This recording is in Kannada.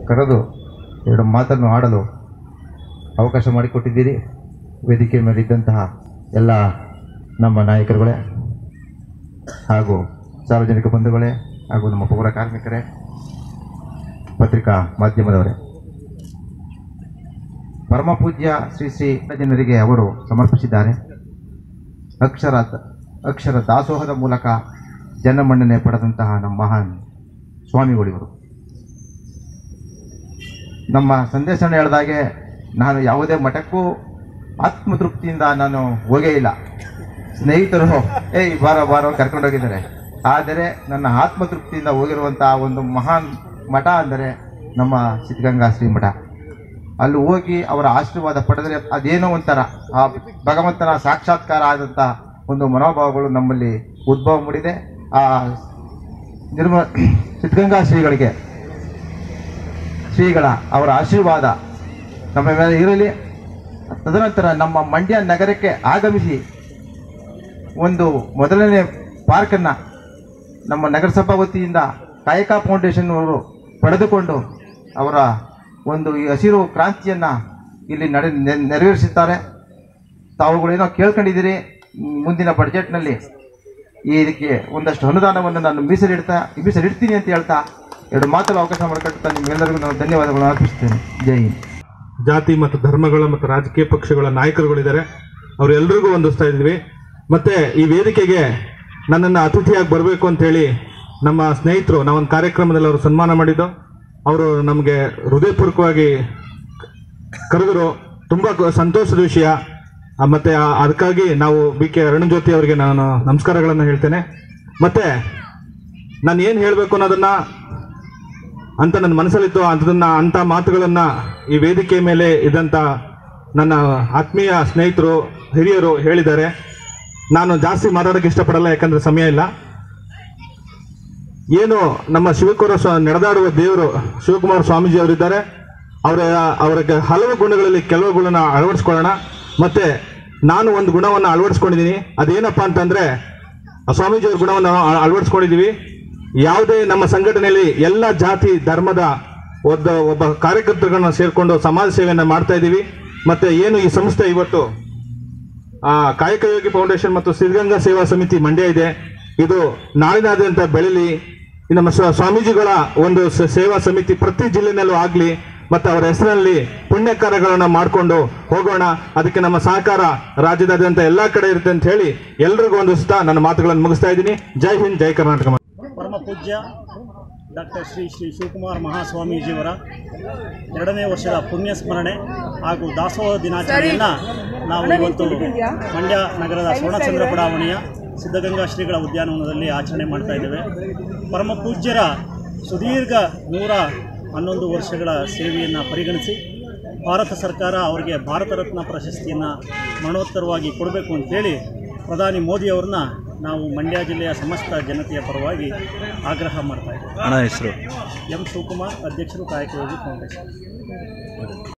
ಕರೆದು ಎರಡು ಮಾತನ್ನು ಆಡಲು ಅವಕಾಶ ಮಾಡಿಕೊಟ್ಟಿದ್ದೀರಿ ವೇದಿಕೆ ಮೇಲಿದ್ದಂತಹ ಎಲ್ಲ ನಮ್ಮ ನಾಯಕರುಗಳೇ ಹಾಗೂ ಸಾರ್ವಜನಿಕ ಬಂಧುಗಳೇ ಹಾಗೂ ನಮ್ಮ ಪೌರ ಕಾರ್ಮಿಕರೇ ಪತ್ರಿಕಾ ಮಾಧ್ಯಮದವರೇ ಪರಮ ಪೂಜ್ಯ ಶ್ರೀ ಶ್ರೀ ಜನರಿಗೆ ಅವರು ಸಮರ್ಪಿಸಿದ್ದಾರೆ ಅಕ್ಷರ ಅಕ್ಷರ ದಾಸೋಹದ ಮೂಲಕ ಜನಮನ್ನಣೆ ಪಡೆದಂತಹ ನಮ್ಮ ಮಹಾನ್ ಸ್ವಾಮಿಗಳಿವರು ನಮ್ಮ ಸಂದೇಶವನ್ನು ಹೇಳಿದಾಗೆ ನಾನು ಯಾವುದೇ ಮಠಕ್ಕೂ ಆತ್ಮತೃಪ್ತಿಯಿಂದ ನಾನು ಹೋಗೇ ಇಲ್ಲ ಸ್ನೇಹಿತರು ಏಯ್ ಬಾರೋ ಬಾರೋ ಕರ್ಕೊಂಡೋಗಿದ್ದಾರೆ ಆದರೆ ನನ್ನ ಆತ್ಮತೃಪ್ತಿಯಿಂದ ಹೋಗಿರುವಂತಹ ಒಂದು ಮಹಾನ್ ಮಠ ಅಂದರೆ ನಮ್ಮ ಸಿದ್ಧಗಂಗಾ ಶ್ರೀ ಮಠ ಅಲ್ಲಿ ಹೋಗಿ ಅವರ ಆಶೀರ್ವಾದ ಪಡೆದರೆ ಅದೇನೋ ಒಂಥರ ಆ ಭಗವಂತನ ಸಾಕ್ಷಾತ್ಕಾರ ಆದಂಥ ಒಂದು ಮನೋಭಾವಗಳು ನಮ್ಮಲ್ಲಿ ಉದ್ಭವ ಮೂಡಿದೆ ಆ ನಿರ್ಮ ಸಿದ್ಧಗಂಗಾ ಶ್ರೀಗಳಿಗೆ ಶ್ರೀಗಳ ಅವರ ಆಶೀರ್ವಾದ ನಮ್ಮ ಮೇಲೆ ಇರಲಿ ತದನಂತರ ನಮ್ಮ ಮಂಡ್ಯ ನಗರಕ್ಕೆ ಆಗಮಿಸಿ ಒಂದು ಮೊದಲನೇ ಪಾರ್ಕನ್ನು ನಮ್ಮ ನಗರಸಭಾ ವತಿಯಿಂದ ಕಾಯಕ ಫೌಂಡೇಶನ್ ಅವರು ಪಡೆದುಕೊಂಡು ಅವರ ಒಂದು ಈ ಹಸಿರು ಕ್ರಾಂತಿಯನ್ನು ಇಲ್ಲಿ ನಡೆ ನೆ- ನೆರವೇರಿಸುತ್ತಾರೆ ತಾವುಗಳೇನೋ ಕೇಳ್ಕೊಂಡಿದ್ದೀರಿ ಮ್, ಮುಂದಿನ ಬಡ್ಜೆಟ್ನಲ್ಲಿ ಈ ಇದಕ್ಕೆ ಒಂದಷ್ಟು ಅನುದಾನವನ್ನು ನಾನು ಮೀಸಲಿಡ್ತಾ ಮೀಸಲಿಡ್ತೀನಿ ಅಂತ ಹೇಳ್ತಾ ಎರಡು ಮಾತುಗಳ ಅವಕಾಶ ಮಾಡಿಕೊಡ್ತಾ ನಿಮ್ಮೆಲ್ಲರಿಗೂ ನಾನು ಧನ್ಯವಾದಗಳನ್ನು ಅರ್ಪಿಸ್ತೇನೆ ಜೈ ಹಿಂದ್ ಜಾತಿ ಮತ್ತು ಧರ್ಮಗಳ ಮತ್ತು ರಾಜಕೀಯ ಪಕ್ಷಗಳ ನಾಯಕರುಗಳಿದ್ದಾರೆ ಅವರೆಲ್ಲರಿಗೂ ಹೊಂದಿಸ್ತಾ ಇದ್ವಿ ಮತ್ತೆ ಈ ವೇದಿಕೆಗೆ ನನ್ನನ್ನು ಅತಿಥಿಯಾಗಿ ಬರಬೇಕು ಅಂತೇಳಿ ನಮ್ಮ ಸ್ನೇಹಿತರು ನಾವೊಂದು ಕಾರ್ಯಕ್ರಮದಲ್ಲಿ ಅವರು ಸನ್ಮಾನ ಮಾಡಿದ್ದು ಅವರು ನಮಗೆ ಹೃದಯಪೂರ್ವಕವಾಗಿ ಕರೆದರು ತುಂಬ ಸಂತೋಷದ ವಿಷಯ ಆ, ಮತ್ತೆ ಆ- ಅದಕ್ಕಾಗಿ ನಾವು ಬಿ ಕೆ ಅರುಣಜ್ಯೋತಿ ಅವರಿಗೆ ನಾನು ನಮಸ್ಕಾರಗಳನ್ನು ಹೇಳ್ತೇನೆ ಮತ್ತೆ ನಾನು ಏನು ಹೇಳಬೇಕು ಅನ್ನೋದನ್ನ ಅಂತ ನನ್ನ ಮನಸ್ಸಲ್ಲಿತ್ತು ಅದನ್ನ ಅಂತ ಮಾತುಗಳನ್ನ ಈ ವೇದಿಕೆ ಮೇಲೆ ಇದ್ದಂಥ ನನ್ನ ಆತ್ಮೀಯ ಸ್ನೇಹಿತರು ಹಿರಿಯರು ಹೇಳಿದ್ದಾರೆ ನಾನು ಜಾಸ್ತಿ ಮಾತಾಡೋಕ್ಕೆ ಇಷ್ಟಪಡಲ್ಲ ಯಾಕಂದ್ರೆ ಸಮಯ ಇಲ್ಲ ಏನು ನಮ್ಮ ಶಿವಕುಮಾರ ಸ್ವಾ ನಡೆದಾಡುವ ದೇವರು ಶಿವಕುಮಾರ ಸ್ವಾಮೀಜಿ ಅವರಿದ್ದಾರೆ ಅವರ ಅವರಿಗೆ ಹಲವು ಗುಣಗಳಲ್ಲಿ ಕೆಲವು ಗುಣನ ಅಳವಡಿಸ್ಕೊಳ್ಳೋಣ ಮತ್ತೆ ನಾನು ಒಂದು ಗುಣವನ್ನು ಅಳವಡಿಸ್ಕೊಂಡಿದ್ದೀನಿ ಅದೇನಪ್ಪ ಅಂತಂದ್ರೆ ಆ ಸ್ವಾಮೀಜಿ ಅವ್ರ ಗುಣವನ್ನು ಅಳ- ಅಳವಡಿಸ್ಕೊಂಡಿದ್ದೀವಿ ಯಾವುದೇ ನಮ್ಮ ಸಂಘಟನೆಯಲ್ಲಿ ಎಲ್ಲ ಜಾತಿ ಧರ್ಮದ ಒಬ್ಬ ಒಬ್ಬ ಕಾರ್ಯಕರ್ತರುಗಳನ್ನ ಸೇರಿಕೊಂಡು ಸಮಾಜ ಸೇವೆಯನ್ನು ಮಾಡ್ತಾ ಇದ್ದೀವಿ ಮತ್ತೆ ಏನು ಈ ಸಂಸ್ಥೆ ಇವತ್ತು ಆ, ಕಾಯಕಯೋಗಿ ಫೌಂಡೇಶನ್ ಮತ್ತು ಸಿದ್ಧಗಂಗಾ ಸೇವಾ ಸಮಿತಿ ಮಂಡ್ಯ ಇದೆ ಇದು ನಾಡಿನಾದ್ಯಂತ ಬೆಳೀಲಿ ಈ ನಮ್ಮ ಸ್ವ- ಸ್ವಾಮೀಜಿಗಳ ಒಂದು ಸ- ಸೇವಾ ಸಮಿತಿ ಪ್ರತಿ ಜಿಲ್ಲೆನಲ್ಲೂ ಆಗಲಿ ಮತ್ತು ಅವರ ಹೆಸರಲ್ಲಿ ಪುಣ್ಯ ಕಾರ್ಯಗಳನ್ನ ಮಾಡಿಕೊಂಡು ಹೋಗೋಣ ಅದಕ್ಕೆ ನಮ್ಮ ಸಹಕಾರ ರಾಜ್ಯದಾದ್ಯಂತ ಎಲ್ಲ ಕಡೆ ಇರುತ್ತೆ ಅಂತ ಹೇಳಿ ಎಲ್ರಿಗೂ ಹೊಂದಿಸ್ತಾ ನನ್ನ ಮಾತುಗಳನ್ನು ಮುಗಿಸ್ತಾ ಇದ್ದೀನಿ ಜೈ ಹಿಂದ್ ಜೈ ಕರ್ನಾಟಕ ಪರಮ ಪೂಜ್ಯ ಡಾಕ್ಟರ್ ಶ್ರೀ ಶ್ರೀ ಶಿವಕುಮಾರ್ ಮಹಾಸ್ವಾಮೀಜಿಯವರ ಎರಡನೇ ವರ್ಷದ ಪುಣ್ಯ ಸ್ಮರಣೆ ಹಾಗೂ ದಾಸೋಹ ದಿನಾಚರಣೆಯನ್ನು ನಾವು ಇವತ್ತು ಮಂಡ್ಯ ನಗರದ ಸ್ವರ್ಣಚಂದ್ರ ಬಡಾವಣೆಯ ಸಿದ್ಧಗಂಗಾ ಶ್ರೀಗಳ ಉದ್ಯಾನವನದಲ್ಲಿ ಆಚರಣೆ ಮಾಡ್ತಾ ಇದ್ದೇವೆ ಪರಮ ಪೂಜ್ಯರ ಸುದೀರ್ಘ ನೂರ ಹನ್ನೊಂದು ವರ್ಷಗಳ ಸೇವೆಯನ್ನು ಪರಿಗಣಿಸಿ ಭಾರತ ಸರ್ಕಾರ ಅವರಿಗೆ ಭಾರತ ರತ್ನ ಪ್ರಶಸ್ತಿಯನ್ನು ಮರಣೋತ್ತರವಾಗಿ ಕೊಡಬೇಕು ಅಂತೇಳಿ ಪ್ರಧಾನಿ ಮೋದಿಯವ್ರನ್ನ ನಾವು ಮಂಡ್ಯ ಜಿಲ್ಲೆಯ ಸಮಸ್ತ ಜನತೆಯ ಪರವಾಗಿ ಆಗ್ರಹ ಮಾಡ್ತಾ ಇದ್ದೇವೆ ಹಣ ಹೆಸರು ಎಂ ಶಿವಕುಮಾರ್ ಅಧ್ಯಕ್ಷರು ಕಾಯಕಯೋಗಿ ಫೌಂಡೇಶನ್